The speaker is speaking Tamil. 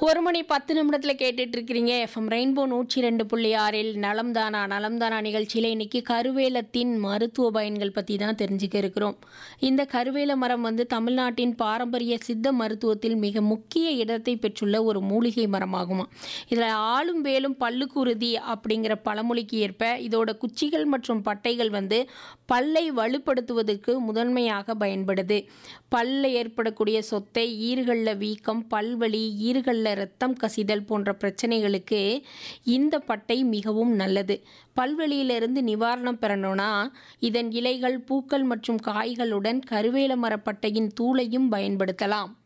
ஒரு மணி பத்து நிமிடத்தில் கேட்டுட்டு இருக்கிறீங்க எஃப்எம் ரெயின்போ நூற்றி ரெண்டு புள்ளி ஆறில் நலம்தானா நலம்தானா நிகழ்ச்சியில் இன்னைக்கு கருவேலத்தின் மருத்துவ பயன்கள் பற்றி தான் தெரிஞ்சுக்க இருக்கிறோம் இந்த கருவேல மரம் வந்து தமிழ்நாட்டின் பாரம்பரிய சித்த மருத்துவத்தில் மிக முக்கிய இடத்தை பெற்றுள்ள ஒரு மூலிகை மரமாகுமா இதில் ஆளும் வேலும் பல்லுக்குருதி அப்படிங்கிற பழமொழிக்கு ஏற்ப இதோட குச்சிகள் மற்றும் பட்டைகள் வந்து பல்லை வலுப்படுத்துவதற்கு முதன்மையாக பயன்படுது பல்ல ஏற்படக்கூடிய சொத்தை ஈறுகளில் வீக்கம் பல்வலி ஈறுகளில் ரத்தம் கசிதல் போன்ற பிரச்சனைகளுக்கு இந்த பட்டை மிகவும் நல்லது பல்வலியிலிருந்து நிவாரணம் பெறணும்னா இதன் இலைகள் பூக்கள் மற்றும் காய்களுடன் கருவேல மரப்பட்டையின் தூளையும் பயன்படுத்தலாம்